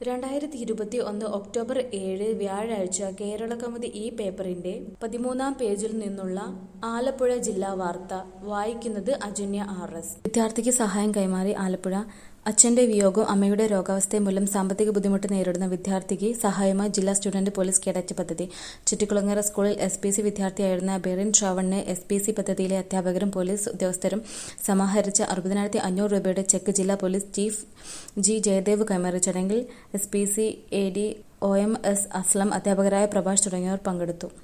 രണ്ടായിരത്തി ഇരുപത്തി ഒന്ന് ഒക്ടോബർ ഏഴ് വ്യാഴാഴ്ച കേരള കൗമുദി ഈ പേപ്പറിന്റെ പതിമൂന്നാം പേജിൽ നിന്നുള്ള ആലപ്പുഴ ജില്ലാ വാർത്ത വായിക്കുന്നത് അജന്യ ആർ എസ് വിദ്യാർത്ഥിക്ക് സഹായം കൈമാറി ആലപ്പുഴ അച്ഛന്റെ വിയോഗവും അമ്മയുടെ രോഗാവസ്ഥയും മൂലം സാമ്പത്തിക ബുദ്ധിമുട്ട് നേരിടുന്ന വിദ്യാർത്ഥിക്ക് സഹായമായി ജില്ലാ സ്റ്റുഡന്റ് പോലീസ് കേഡറ്റ് പദ്ധതി ചുറ്റിക്കുളങ്ങര സ്കൂളിൽ എസ് പി സി വിദ്യാർത്ഥിയായിരുന്ന ബെറിൻ ട്രാവണിനെ എസ് പി സി പദ്ധതിയിലെ അധ്യാപകരും പോലീസ് ഉദ്യോഗസ്ഥരും സമാഹരിച്ച അറുപതിനായിരത്തി അഞ്ഞൂറ് രൂപയുടെ ചെക്ക് ജില്ലാ പോലീസ് ചീഫ് ജി ജയദേവ് കൈമാറി ചടങ്ങിൽ S P C A D O M S Aslam അധ്യാപകരായ പ്രഭാഷ് തുടങ്ങിയവർ പങ്കെടുത്തു